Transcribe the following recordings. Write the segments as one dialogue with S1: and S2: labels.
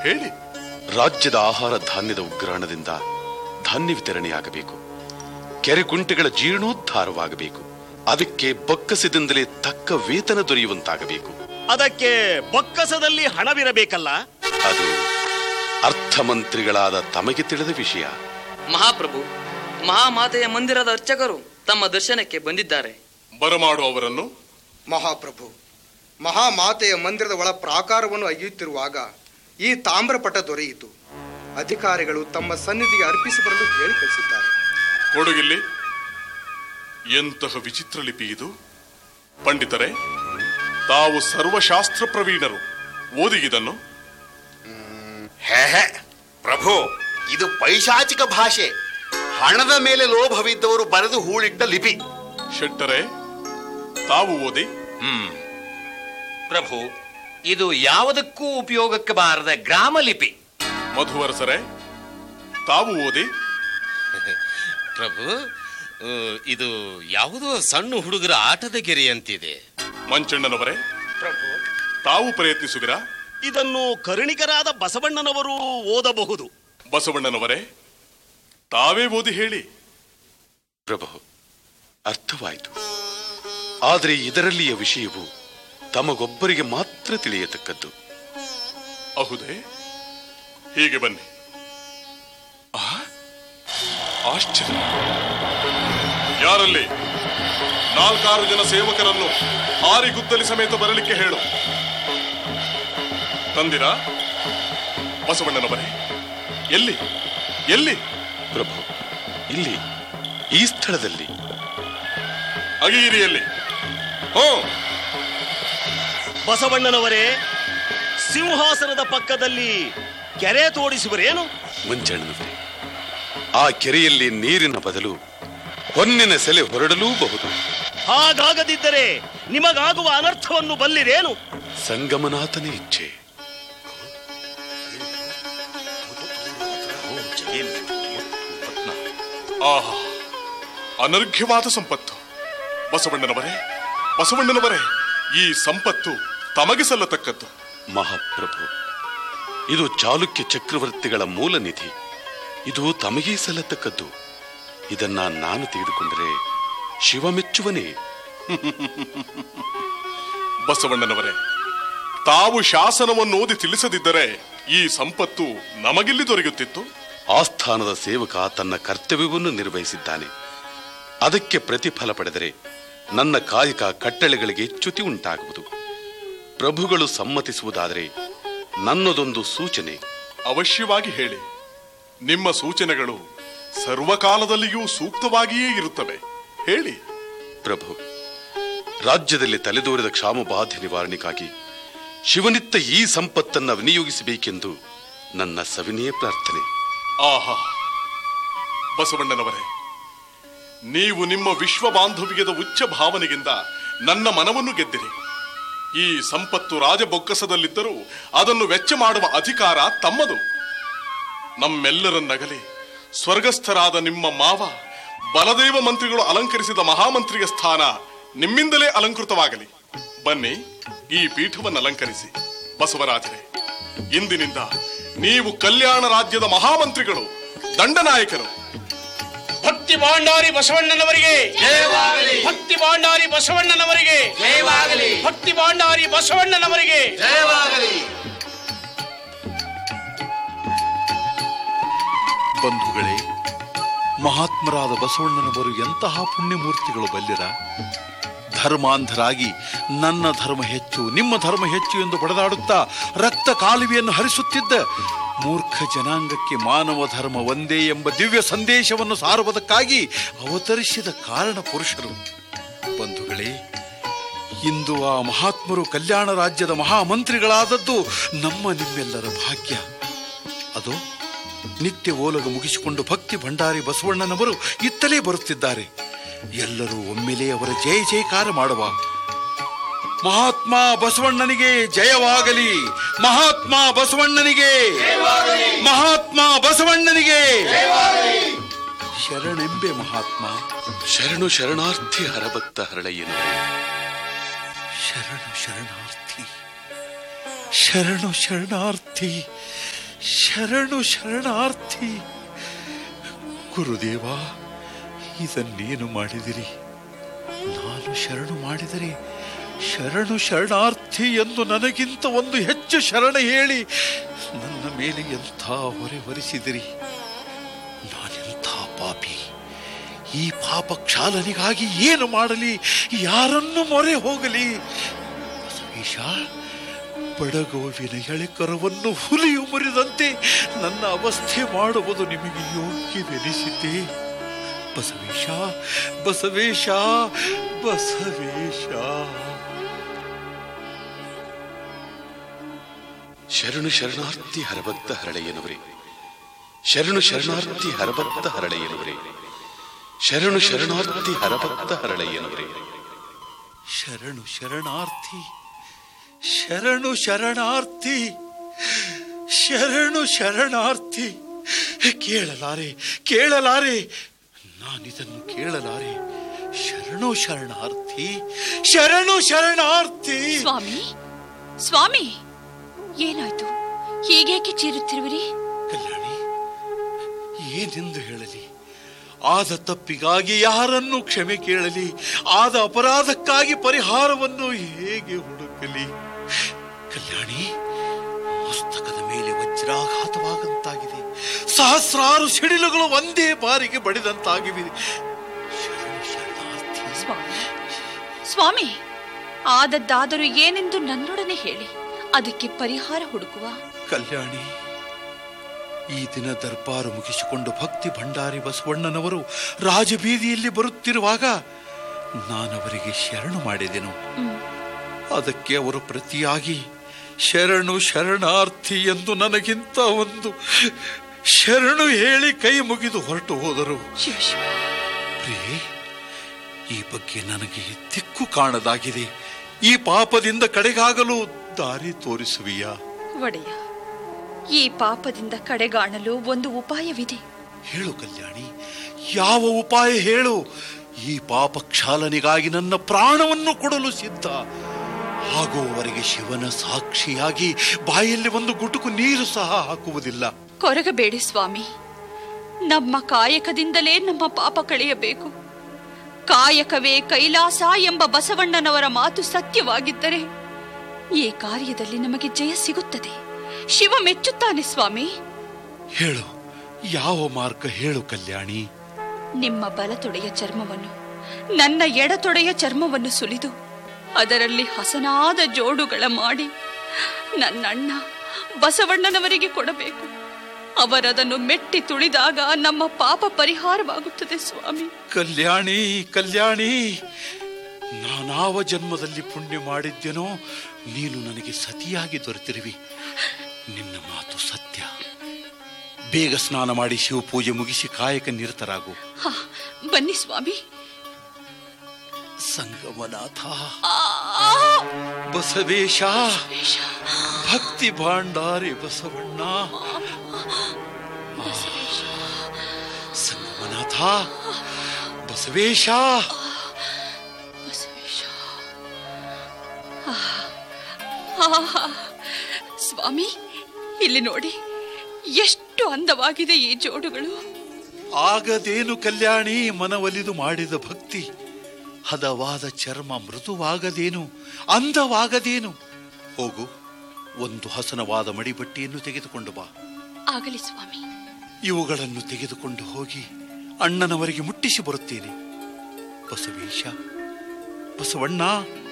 S1: ಹೇಳಿ
S2: ರಾಜ್ಯದ ಆಹಾರ ಧಾನ್ಯದ ಉಗ್ರಾಣದಿಂದ ಧಾನ್ಯ ವಿತರಣೆಯಾಗಬೇಕು ಕೆರೆ ಕುಂಟೆಗಳ ಜೀರ್ಣೋದ್ಧಾರವಾಗಬೇಕು ಅದಕ್ಕೆ ಬೊಕ್ಕಸದಿಂದಲೇ ತಕ್ಕ ವೇತನ ದೊರೆಯುವಂತಾಗಬೇಕು
S3: ಅದಕ್ಕೆ ಬೊಕ್ಕಸದಲ್ಲಿ ಹಣವಿರಬೇಕಲ್ಲ
S2: ಅದು ಅರ್ಥಮಂತ್ರಿಗಳಾದ ತಮಗೆ ತಿಳಿದ ವಿಷಯ
S4: ಮಹಾಪ್ರಭು ಮಹಾಮಾತೆಯ ಮಂದಿರದ ಅರ್ಚಕರು ತಮ್ಮ ದರ್ಶನಕ್ಕೆ ಬಂದಿದ್ದಾರೆ
S1: ಬರಮಾಡು ಅವರನ್ನು
S5: ಮಹಾಪ್ರಭು ಮಹಾಮಾತೆಯ ಮಂದಿರದ ಒಳ ಪ್ರಾಕಾರವನ್ನು ಅಗೆಯುತ್ತಿರುವಾಗ ಈ ತಾಮ್ರಪಟ ದೊರೆಯಿತು ಅಧಿಕಾರಿಗಳು ತಮ್ಮ ಸನ್ನಿಧಿಗೆ ಅರ್ಪಿಸಿ ಬರಲು ಹೇಳಿ ಕಳಿಸಿದ್ದಾರೆ
S1: ಕೊಡುಗಿಲ್ಲಿ ಎಂತಹ ವಿಚಿತ್ರ ಲಿಪಿ ಇದು ಪಂಡಿತರೇ ತಾವು ಸರ್ವಶಾಸ್ತ್ರ ಪ್ರವೀಣರು ಓದಿಗಿದನ್ನು
S6: ಹೇ ಹೇ, ಪ್ರಭು ಇದು ಪೈಶಾಚಿಕ ಭಾಷೆ ಹಣದ ಮೇಲೆ ಲೋಭವಿದ್ದವರು ಬರೆದು ಹೂಳಿಟ್ಟ ಲಿಪಿ
S1: ಶೆಟ್ಟರೆ ತಾವು ಓದಿ
S7: ಹ್ಮ್ ಪ್ರಭು ಇದು ಯಾವುದಕ್ಕೂ ಉಪಯೋಗಕ್ಕೆ ಬಾರದ ಗ್ರಾಮ ಲಿಪಿ
S1: ಮಧುವರಸರೇ ತಾವು ಓದಿ
S8: ಪ್ರಭು ಆ, ಇದು ಯಾವುದೋ ಸಣ್ಣ ಹುಡುಗರ ಆಟದ ಗೆರೆ ಅಂತಿದೆ
S1: ಮಂಚಣ್ಣನವರೇ ತಾವು ಪ್ರಯತ್ನಿಸುವಿರಾ
S3: ಇದನ್ನು ಕರುಣಿಕರಾದ ಬಸವಣ್ಣನವರು ಓದಬಹುದು
S1: ಬಸವಣ್ಣನವರೇ ತಾವೇ ಓದಿ ಹೇಳಿ
S2: ಪ್ರಭು ಅರ್ಥವಾಯಿತು ಆದರೆ ಇದರಲ್ಲಿಯ ವಿಷಯವು ತಮಗೊಬ್ಬರಿಗೆ ಮಾತ್ರ ತಿಳಿಯತಕ್ಕದ್ದು
S1: ಅಹುದೇ ಹೀಗೆ ಬನ್ನಿ ಆ? ಆಶ್ಚರ್ಯ ಯಾರಲ್ಲಿ ನಾಲ್ಕಾರು ಜನ ಸೇವಕರನ್ನು ಹಾರಿಗುದ್ದಲಿ ಸಮೇತ ಬರಲಿಕ್ಕೆ ಹೇಳು ತಂದಿರಾ ಬಸವಣ್ಣನವರೇ ಎಲ್ಲಿ ಎಲ್ಲಿ
S2: ಪ್ರಭು ಇಲ್ಲಿ ಈ ಸ್ಥಳದಲ್ಲಿ
S1: ಅಗಿರಿಯಲ್ಲಿ ಹೋ
S3: ಬಸವಣ್ಣನವರೇ ಸಿಂಹಾಸನದ ಪಕ್ಕದಲ್ಲಿ ಕೆರೆ ತೋಡಿಸುವರೇನು
S2: ಮುಂಜಾಣನವರೇ ಆ ಕೆರೆಯಲ್ಲಿ ನೀರಿನ ಬದಲು ಹೊನ್ನಿನ ಸೆಲೆ ಹೊರಡಲೂಬಹುದು
S3: ಹಾಗಾಗದಿದ್ದರೆ ನಿಮಗಾಗುವ ಅನರ್ಥವನ್ನು ಬಲ್ಲಿರೇನು
S2: ಸಂಗಮನಾಥನ ಇಚ್ಛೆ
S1: ಆಹಾ ಅನರ್ಘ್ಯವಾದ ಸಂಪತ್ತು ಬಸವಣ್ಣನವರೇ ಬಸವಣ್ಣನವರೇ ಈ ಸಂಪತ್ತು ತಮಗೆ ಸಲ್ಲತಕ್ಕದ್ದು
S2: ಮಹಾಪ್ರಭು ಇದು ಚಾಲುಕ್ಯ ಚಕ್ರವರ್ತಿಗಳ ಮೂಲ ನಿಧಿ ಇದು ತಮಗೇ ಸಲ್ಲತಕ್ಕದ್ದು ಇದನ್ನ ನಾನು ತೆಗೆದುಕೊಂಡರೆ ಶಿವ ಮೆಚ್ಚುವನೇ
S1: ಬಸವಣ್ಣನವರೇ ತಾವು ಶಾಸನವನ್ನು ಓದಿ ತಿಳಿಸದಿದ್ದರೆ ಈ ಸಂಪತ್ತು ನಮಗಿಲ್ಲಿ ದೊರೆಯುತ್ತಿತ್ತು
S2: ಆಸ್ಥಾನದ ಸೇವಕ ತನ್ನ ಕರ್ತವ್ಯವನ್ನು ನಿರ್ವಹಿಸಿದ್ದಾನೆ ಅದಕ್ಕೆ ಪ್ರತಿಫಲ ಪಡೆದರೆ ನನ್ನ ಕಾಯಕ ಕಟ್ಟಳೆಗಳಿಗೆ ಚ್ಯುತಿ ಉಂಟಾಗುವುದು ಪ್ರಭುಗಳು ಸಮ್ಮತಿಸುವುದಾದರೆ ನನ್ನದೊಂದು ಸೂಚನೆ
S1: ಅವಶ್ಯವಾಗಿ ಹೇಳಿ ನಿಮ್ಮ ಸೂಚನೆಗಳು ಸರ್ವಕಾಲದಲ್ಲಿಯೂ ಸೂಕ್ತವಾಗಿಯೇ ಇರುತ್ತವೆ ಹೇಳಿ
S2: ಪ್ರಭು ರಾಜ್ಯದಲ್ಲಿ ತಲೆದೋರಿದ ಕ್ಷಾಮ ಬಾಧೆ ನಿವಾರಣೆಗಾಗಿ ಶಿವನಿತ್ತ ಈ ಸಂಪತ್ತನ್ನ ವಿನಿಯೋಗಿಸಬೇಕೆಂದು ನನ್ನ ಸವಿನಯ ಪ್ರಾರ್ಥನೆ
S1: ಆಹಾ ಬಸವಣ್ಣನವರೇ ನೀವು ನಿಮ್ಮ ವಿಶ್ವ ಬಾಂಧವ್ಯದ ಉಚ್ಚ ಭಾವನೆಗಿಂದ ನನ್ನ ಮನವನ್ನು ಗೆದ್ದಿರಿ ಈ ಸಂಪತ್ತು ರಾಜಬೊಕ್ಕಸದಲ್ಲಿದ್ದರೂ ಅದನ್ನು ವೆಚ್ಚ ಮಾಡುವ ಅಧಿಕಾರ ತಮ್ಮದು ನಮ್ಮೆಲ್ಲರನ್ನಗಲಿ ಸ್ವರ್ಗಸ್ಥರಾದ ನಿಮ್ಮ ಮಾವ ಬಲದೇವ ಮಂತ್ರಿಗಳು ಅಲಂಕರಿಸಿದ ಮಹಾಮಂತ್ರಿಯ ಸ್ಥಾನ ನಿಮ್ಮಿಂದಲೇ ಅಲಂಕೃತವಾಗಲಿ ಬನ್ನಿ ಈ ಪೀಠವನ್ನು ಅಲಂಕರಿಸಿ ಬಸವರಾಜರೇ ಇಂದಿನಿಂದ ನೀವು ಕಲ್ಯಾಣ ರಾಜ್ಯದ ಮಹಾಮಂತ್ರಿಗಳು ದಂಡನಾಯಕರು
S9: ಭಕ್ತಿ ಭಾಂಡಾರಿ ಬಸವಣ್ಣನವರಿಗೆ ಭಕ್ತಿ ಭಾಂಡಾರಿ ಬಸವಣ್ಣನವರಿಗೆ ಭಕ್ತಿ ಭಾಂಡಾರಿ ಬಸವಣ್ಣನವರಿಗೆ
S10: ಬಂಧುಗಳೇ ಮಹಾತ್ಮರಾದ ಬಸವಣ್ಣನವರು ಎಂತಹ ಪುಣ್ಯಮೂರ್ತಿಗಳು ಬಲ್ಲಿರ ಧರ್ಮಾಂಧರಾಗಿ ನನ್ನ ಧರ್ಮ ಹೆಚ್ಚು ನಿಮ್ಮ ಧರ್ಮ ಹೆಚ್ಚು ಎಂದು ಬಡದಾಡುತ್ತಾ ರಕ್ತ ಕಾಲುವೆಯನ್ನು ಹರಿಸುತ್ತಿದ್ದ ಮೂರ್ಖ ಜನಾಂಗಕ್ಕೆ ಮಾನವ ಧರ್ಮ ಒಂದೇ ಎಂಬ ದಿವ್ಯ ಸಂದೇಶವನ್ನು ಸಾರುವುದಕ್ಕಾಗಿ ಅವತರಿಸಿದ ಕಾರಣ ಪುರುಷರು ಬಂಧುಗಳೇ ಇಂದು ಆ ಮಹಾತ್ಮರು ಕಲ್ಯಾಣ ರಾಜ್ಯದ ಮಹಾಮಂತ್ರಿಗಳಾದದ್ದು ನಮ್ಮ ನಿಮ್ಮೆಲ್ಲರ ಭಾಗ್ಯ ಅದು ನಿತ್ಯ ಓಲಗ ಮುಗಿಸಿಕೊಂಡು ಭಕ್ತಿ ಭಂಡಾರಿ ಬಸವಣ್ಣನವರು ಇತ್ತಲೇ ಬರುತ್ತಿದ್ದಾರೆ ಎಲ್ಲರೂ ಒಮ್ಮೆಲೇ ಅವರ ಜಯ ಜಯಕಾರ ಮಾಡುವ ಮಹಾತ್ಮ ಬಸವಣ್ಣನಿಗೆ ಜಯವಾಗಲಿ ಮಹಾತ್ಮ ಬಸವಣ್ಣನಿಗೆ ಮಹಾತ್ಮ ಬಸವಣ್ಣನಿಗೆ ಶರಣೆಂಬೆ ಮಹಾತ್ಮ
S2: ಶರಣು ಶರಣಾರ್ಥಿ ಹರಭಕ್ತ ಹರಳಯ್ಯನು
S10: ಶರಣು ಶರಣಾರ್ಥಿ ಶರಣು ಶರಣಾರ್ಥಿ ಶರಣು ಶರಣಾರ್ಥಿ ಗುರುದೇವ ಇದನ್ನೇನು ಮಾಡಿದಿರಿ ನಾನು ಶರಣು ಮಾಡಿದರೆ ಶರಣು ಶರಣಾರ್ಥಿ ಎಂದು ನನಗಿಂತ ಒಂದು ಹೆಚ್ಚು ಶರಣ ಹೇಳಿ ನನ್ನ ಮೇಲೆ ಎಂಥ ಹೊರೆ ಹೊರಿಸಿದಿರಿ ನಾನೆಂಥ ಪಾಪಿ ಈ ಪಾಪ ಕ್ಷಾಲನಿಗಾಗಿ ಏನು ಮಾಡಲಿ ಯಾರನ್ನು ಮೊರೆ ಹೋಗಲಿ ಬಸವೇಶ ಬಡಗೋವಿನ ಎಳೆಕರವನ್ನು ಹುಲಿಯು ಮುರಿದಂತೆ ನನ್ನ ಅವಸ್ಥೆ ಮಾಡುವುದು ನಿಮಗೆ ಯೋಗ್ಯವೆನಿಸಿದೆ ಬಸವೇಶ ಬಸವೇಶ ಬಸವೇಶ
S2: ಶರಣು ಶರಣಾರ್ಥಿ ಹರಭಕ್ತ ಹರಳೆಯನವರೇ ಶರಣು ಶರಣಾರ್ಥಿ ಹರಭಕ್ತ ಹರಳೆಯನವರೇ ಶರಣು ಶರಣಾರ್ಥಿ ಹರಭಕ್ತ ಹರಳೆಯನವರೇ
S10: ಶರಣು ಶರಣಾರ್ಥಿ ಶರಣು ಶರಣಾರ್ಥಿ ಶರಣು ಶರಣಾರ್ಥಿ ಕೇಳಲಾರೆ ಕೇಳಲಾರೆ ನಾನಿದನ್ನು ಕೇಳಲಾರೆ ಶರಣು ಶರಣಾರ್ಥಿ ಶರಣು ಶರಣಾರ್ಥಿ
S11: ಸ್ವಾಮಿ ಸ್ವಾಮಿ ಏನಾಯ್ತು ಹೀಗೇಕೆ ಚೀರುತ್ತಿರುವಿರಿ
S10: ಕಲ್ಯಾಣಿ ಏನೆಂದು ಹೇಳಲಿ ಆದ ತಪ್ಪಿಗಾಗಿ ಯಾರನ್ನು ಕ್ಷಮೆ ಕೇಳಲಿ ಆದ ಅಪರಾಧಕ್ಕಾಗಿ ಪರಿಹಾರವನ್ನು ಹೇಗೆ ಹುಡುಕಲಿ ಕಲ್ಯಾಣಿ ಮಸ್ತಕದ ಮೇಲೆ ವಜ್ರಾಘಾತವಾಗಂತಾಗಿದೆ ಸಹಸ್ರಾರು ಸಿಡಿಲುಗಳು ಒಂದೇ ಬಾರಿಗೆ ಬಡಿದಂತಾಗಿವೆ
S11: ಸ್ವಾಮಿ ಸ್ವಾಮಿ ಆದದ್ದಾದರೂ ಏನೆಂದು ನನ್ನೊಡನೆ ಹೇಳಿ ಅದಕ್ಕೆ ಪರಿಹಾರ ಹುಡುಕುವ
S10: ಕಲ್ಯಾಣಿ ಈ ದಿನ ದರ್ಬಾರು ಮುಗಿಸಿಕೊಂಡು ಭಕ್ತಿ ಭಂಡಾರಿ ಬಸವಣ್ಣನವರು ರಾಜಬೀದಿಯಲ್ಲಿ ಬರುತ್ತಿರುವಾಗ ನಾನವರಿಗೆ ಶರಣು ಮಾಡಿದೆನು ಅದಕ್ಕೆ ಅವರು ಪ್ರತಿಯಾಗಿ ಶರಣು ಶರಣಾರ್ಥಿ ಎಂದು ನನಗಿಂತ ಒಂದು ಶರಣು ಹೇಳಿ ಕೈ ಮುಗಿದು ಹೊರಟು ಹೋದರು ಪ್ರಿಯೇ ಈ ಬಗ್ಗೆ ನನಗೆ ದಿಕ್ಕು ಕಾಣದಾಗಿದೆ ಈ ಪಾಪದಿಂದ ಕಡೆಗಾಗಲು ದಾರಿ ತೋರಿಸುವಿಯಾ
S11: ಒಡೆಯ ಈ ಪಾಪದಿಂದ ಕಡೆಗಾಣಲು ಒಂದು ಉಪಾಯವಿದೆ
S10: ಹೇಳು ಕಲ್ಯಾಣಿ ಯಾವ ಉಪಾಯ ಹೇಳು ಈ ಪಾಪ ಕ್ಷಾಲನೆಗಾಗಿ ನನ್ನ ಪ್ರಾಣವನ್ನು ಕೊಡಲು ಸಿದ್ಧ ಆಗುವವರೆಗೆ ಶಿವನ ಸಾಕ್ಷಿಯಾಗಿ ಬಾಯಲ್ಲಿ ಒಂದು ಗುಟುಕು ನೀರು ಸಹ ಹಾಕುವುದಿಲ್ಲ
S11: ಕೊರಗಬೇಡಿ ಸ್ವಾಮಿ ನಮ್ಮ ಕಾಯಕದಿಂದಲೇ ನಮ್ಮ ಪಾಪ ಕಳೆಯಬೇಕು ಕಾಯಕವೇ ಕೈಲಾಸ ಎಂಬ ಬಸವಣ್ಣನವರ ಮಾತು ಸತ್ಯವಾಗಿದ್ದರೆ ಈ ಕಾರ್ಯದಲ್ಲಿ ನಮಗೆ ಜಯ ಸಿಗುತ್ತದೆ ಶಿವ ಮೆಚ್ಚುತ್ತಾನೆ ಸ್ವಾಮಿ
S10: ಹೇಳು ಯಾವ ಮಾರ್ಗ ಹೇಳು ಕಲ್ಯಾಣಿ
S11: ನಿಮ್ಮ ಬಲತೊಡೆಯ ಚರ್ಮವನ್ನು ನನ್ನ ಎಡತೊಡೆಯ ಚರ್ಮವನ್ನು ಸುಲಿದು ಅದರಲ್ಲಿ ಹಸನಾದ ಜೋಡುಗಳ ಮಾಡಿ ನನ್ನಣ್ಣ ಬಸವಣ್ಣನವರಿಗೆ ಕೊಡಬೇಕು ಅವರದನ್ನು ಮೆಟ್ಟಿ ತುಳಿದಾಗ ನಮ್ಮ ಪಾಪ ಪರಿಹಾರವಾಗುತ್ತದೆ ಸ್ವಾಮಿ
S10: ಕಲ್ಯಾಣಿ ಕಲ್ಯಾಣಿ ನಾನಾವ ಜನ್ಮದಲ್ಲಿ ಪುಣ್ಯ ಮಾಡಿದ್ದೇನೋ ನೀನು ನನಗೆ ಸತಿಯಾಗಿ ದೊರೆತಿರುವಿ ನಿನ್ನ ಮಾತು ಸತ್ಯ ಬೇಗ ಸ್ನಾನ ಮಾಡಿ ಶಿವಪೂಜೆ ಮುಗಿಸಿ ಕಾಯಕ ನಿರತರಾಗು
S11: ಹಾ, ಬನ್ನಿ ಸ್ವಾಮಿ
S10: ಸಂಗಮನಾಥ
S11: ಆ,
S10: ಬಸವೇಶ ಭಕ್ತಿ ಭಾಂಡಾರಿ ಬಸವಣ್ಣ ಆ, ಸಂಗಮನಾಥ ಬಸವೇಶ
S11: ಬಸವೇಶ ಆ, ಆ, ಸ್ವಾಮಿ ಇಲ್ಲಿ ನೋಡಿ ಎಷ್ಟು ಅಂದವಾಗಿದೆ ಈ ಜೋಡುಗಳು
S10: ಆಗದೇನು ಕಲ್ಯಾಣಿ ಮನವಲಿದು ಮಾಡಿದ ಭಕ್ತಿ ಹದವಾದ ಚರ್ಮ ಮೃದುವಾಗದೇನು ಅಂದವಾಗದೇನು ಹೋಗು ಒಂದು ಹಸನವಾದ ಮಡಿಬಟ್ಟಿಯನ್ನು ತೆಗೆದುಕೊಂಡು ಬಾ
S11: ಆಗಲಿ ಸ್ವಾಮಿ
S10: ಇವುಗಳನ್ನು ತೆಗೆದುಕೊಂಡು ಹೋಗಿ ಅಣ್ಣನವರಿಗೆ ಮುಟ್ಟಿಸಿ ಬರುತ್ತೇನೆ ಬಸವೇಶ ಬಸವಣ್ಣ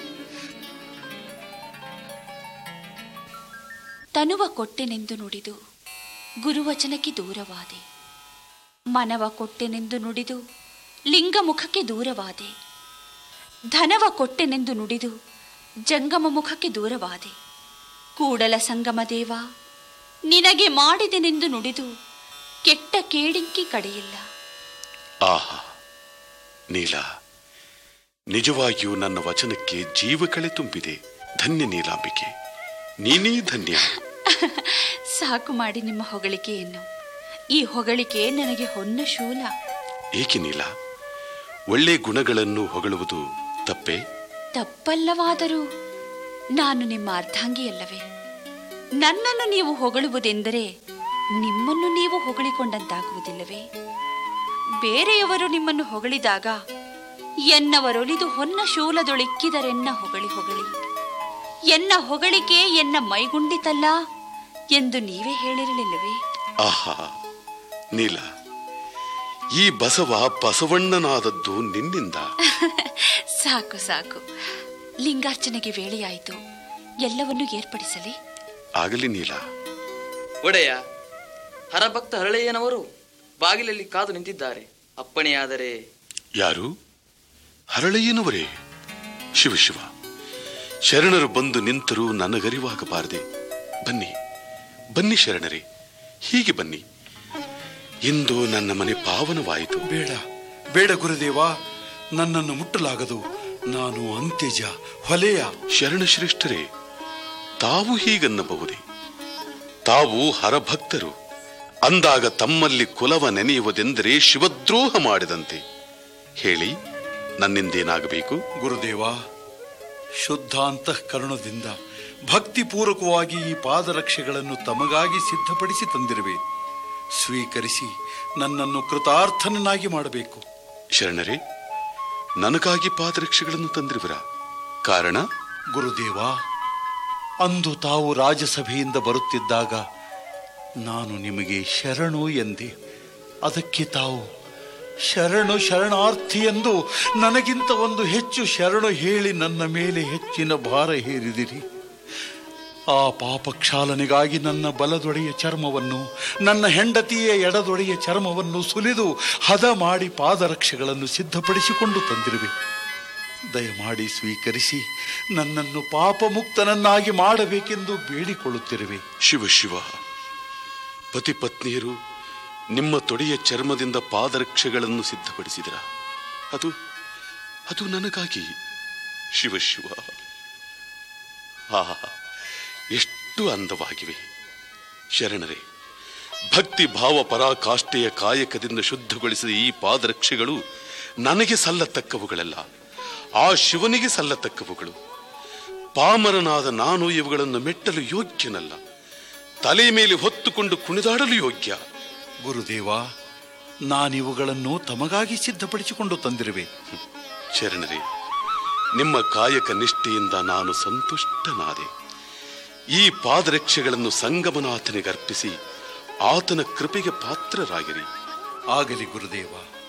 S11: ತನುವ ಕೊಟ್ಟೆನೆಂದು ನುಡಿದು ಗುರುವಚನಕ್ಕೆ ದೂರವಾದೆ ಮನವ ಕೊಟ್ಟೆನೆಂದು ನುಡಿದು ಲಿಂಗ ಮುಖಕ್ಕೆ ದೂರವಾದೆ ಧನವ ಕೊಟ್ಟೆನೆಂದು ನುಡಿದು ಜಂಗಮ ಮುಖಕ್ಕೆ ದೂರವಾದೆ ಕೂಡಲ ಸಂಗಮ ದೇವ ನಿನಗೆ ಮಾಡಿದೆನೆಂದು ನುಡಿದು ಕೆಟ್ಟ ಕೇಡಿಂಕಿ ಕಡೆಯಿಲ್ಲ
S2: ಆಹಾ ನೀಲ ನಿಜವಾಗಿಯೂ ನನ್ನ ವಚನಕ್ಕೆ ಜೀವ ಕಳೆ ತುಂಬಿದೆ ಧನ್ಯ ನೀಲಾಂಬಿಕೆ ನೀನೇ ಧನ್ಯ
S11: ಸಾಕು ಮಾಡಿ ನಿಮ್ಮ ಹೊಗಳಿಕೆಯನ್ನು ಈ ಹೊಗಳಿಕೆ ನನಗೆ ಹೊನ್ನ ಶೂಲ
S2: ಏಕೆ ನೀಲ ಒಳ್ಳೆ ಗುಣಗಳನ್ನು ಹೊಗಳುವುದು ತಪ್ಪೇ
S11: ತಪ್ಪಲ್ಲವಾದರೂ ನಾನು ನಿಮ್ಮ ಅರ್ಧಾಂಗಿಯಲ್ಲವೇ ನನ್ನನ್ನು ನೀವು ಹೊಗಳುವುದೆಂದರೆ ನಿಮ್ಮನ್ನು ನೀವು ಹೊಗಳಿಕೊಂಡಂತಾಗುವುದಿಲ್ಲವೇ ಬೇರೆಯವರು ನಿಮ್ಮನ್ನು ಹೊಗಳಿದಾಗ ಎನ್ನವರೊಲಿದು ಹೊನ್ನ ಶೂಲದೊಳಿಕ್ಕಿದರೆನ್ನ ಹೊಗಳಿ ಹೊಗಳಿ ಎನ್ನ ಹೊಗಳಿಕೆ ಎನ್ನ ಮೈಗುಂಡಿತಲ್ಲ ಎಂದು ನೀವೇ ಹೇಳಿರಲಿಲ್ಲವೇ
S2: ಆಹಾ ನೀಲ ಈ ಬಸವ ಬಸವಣ್ಣನಾದದ್ದು ನಿನ್ನಿಂದ
S11: ಸಾಕು ಸಾಕು ಲಿಂಗಾರ್ಚನೆಗೆ ವೇಳೆಯಾಯಿತು ಎಲ್ಲವನ್ನೂ ಏರ್ಪಡಿಸಲಿ
S2: ಆಗಲಿ ನೀಲ
S4: ಒಡೆಯ ಹರಭಕ್ತ ಹರಳೆಯನವರು ಬಾಗಿಲಲ್ಲಿ ಕಾದು ನಿಂತಿದ್ದಾರೆ ಅಪ್ಪಣೆಯಾದರೆ
S2: ಯಾರು ಹರಳೆಯನವರೇ ಶಿವ ಶಿವ ಶರಣರು ಬಂದು ನಿಂತರೂ ನನಗರಿವಾಗಬಾರದೆ ಬನ್ನಿ ಬನ್ನಿ ಶರಣರೇ ಹೀಗೆ ಬನ್ನಿ ಇಂದು ನನ್ನ ಮನೆ ಪಾವನವಾಯಿತು
S10: ಬೇಡ ಬೇಡ ಗುರುದೇವ ನನ್ನನ್ನು ಮುಟ್ಟಲಾಗದು ನಾನು ಅಂತ್ಯಜ ಹೊಲೆಯ
S2: ಶರಣ ಶ್ರೇಷ್ಠರೇ ತಾವು ಹೀಗನ್ನಬಹುದೇ ತಾವು ಹರಭಕ್ತರು ಅಂದಾಗ ತಮ್ಮಲ್ಲಿ ಕುಲವ ನೆನೆಯುವುದೆಂದರೆ ಶಿವದ್ರೋಹ ಮಾಡಿದಂತೆ ಹೇಳಿ ನನ್ನಿಂದೇನಾಗಬೇಕು
S10: ಗುರುದೇವ ಶುದ್ಧ ಅಂತಃಕರಣದಿಂದ ಭಕ್ತಿಪೂರ್ವಕವಾಗಿ ಈ ಪಾದರಕ್ಷೆಗಳನ್ನು ತಮಗಾಗಿ ಸಿದ್ಧಪಡಿಸಿ ತಂದಿರುವೆ ಸ್ವೀಕರಿಸಿ ನನ್ನನ್ನು ಕೃತಾರ್ಥನನ್ನಾಗಿ ಮಾಡಬೇಕು
S2: ಶರಣರೇ ನನಗಾಗಿ ಪಾದರಕ್ಷೆಗಳನ್ನು ತಂದಿರುವಿರ ಕಾರಣ
S10: ಗುರುದೇವ ಅಂದು ತಾವು ರಾಜಸಭೆಯಿಂದ ಬರುತ್ತಿದ್ದಾಗ ನಾನು ನಿಮಗೆ ಶರಣು ಎಂದೆ ಅದಕ್ಕೆ ತಾವು ಶರಣು ಶರಣಾರ್ಥಿ ಎಂದು ನನಗಿಂತ ಒಂದು ಹೆಚ್ಚು ಶರಣು ಹೇಳಿ ನನ್ನ ಮೇಲೆ ಹೆಚ್ಚಿನ ಭಾರ ಹೇರಿದಿರಿ ಆ ಪಾಪಕ್ಷಾಲನೆಗಾಗಿ ನನ್ನ ಬಲದೊಡೆಯ ಚರ್ಮವನ್ನು ನನ್ನ ಹೆಂಡತಿಯ ಎಡದೊಡೆಯ ಚರ್ಮವನ್ನು ಸುಲಿದು ಹದ ಮಾಡಿ ಪಾದರಕ್ಷೆಗಳನ್ನು ಸಿದ್ಧಪಡಿಸಿಕೊಂಡು ತಂದಿರುವೆ ದಯಮಾಡಿ ಸ್ವೀಕರಿಸಿ ನನ್ನನ್ನು ಪಾಪಮುಕ್ತನನ್ನಾಗಿ ಮಾಡಬೇಕೆಂದು ಬೇಡಿಕೊಳ್ಳುತ್ತಿರುವೆ
S2: ಶಿವ ಶಿವ ಪತಿ ಪತ್ನಿಯರು ನಿಮ್ಮ ತೊಡೆಯ ಚರ್ಮದಿಂದ ಪಾದರಕ್ಷೆಗಳನ್ನು ಸಿದ್ಧಪಡಿಸಿದಿರ ಅದು ಅದು ನನಗಾಗಿ ಶಿವ ಶಿವ ಆಹಾ ಎಷ್ಟು ಅಂದವಾಗಿವೆ ಶರಣರೇ ಭಕ್ತಿ ಭಾವ ಪರಾಕಾಷ್ಠೆಯ ಕಾಯಕದಿಂದ ಶುದ್ಧಗೊಳಿಸಿದ ಈ ಪಾದರಕ್ಷೆಗಳು ನನಗೆ ಸಲ್ಲತಕ್ಕವುಗಳಲ್ಲ ಆ ಶಿವನಿಗೆ ಸಲ್ಲತಕ್ಕವುಗಳು ಪಾಮರನಾದ ನಾನು ಇವುಗಳನ್ನು ಮೆಟ್ಟಲು ಯೋಗ್ಯನಲ್ಲ ತಲೆ ಮೇಲೆ ಹೊತ್ತುಕೊಂಡು ಕುಣಿದಾಡಲು ಯೋಗ್ಯ
S10: ಗುರುದೇವ ನಾನಿವುಗಳನ್ನು ತಮಗಾಗಿ ಸಿದ್ಧಪಡಿಸಿಕೊಂಡು ತಂದಿರುವೆ
S2: ಶರಣರೇ ನಿಮ್ಮ ಕಾಯಕ ನಿಷ್ಠೆಯಿಂದ ನಾನು ಸಂತುಷ್ಟನಾದೆ ಈ ಪಾದರಕ್ಷೆಗಳನ್ನು ಸಂಗಮನಾಥನಿಗೆ ಅರ್ಪಿಸಿ ಆತನ ಕೃಪೆಗೆ ಪಾತ್ರರಾಗಿರಿ
S10: ಆಗಲಿ ಗುರುದೇವ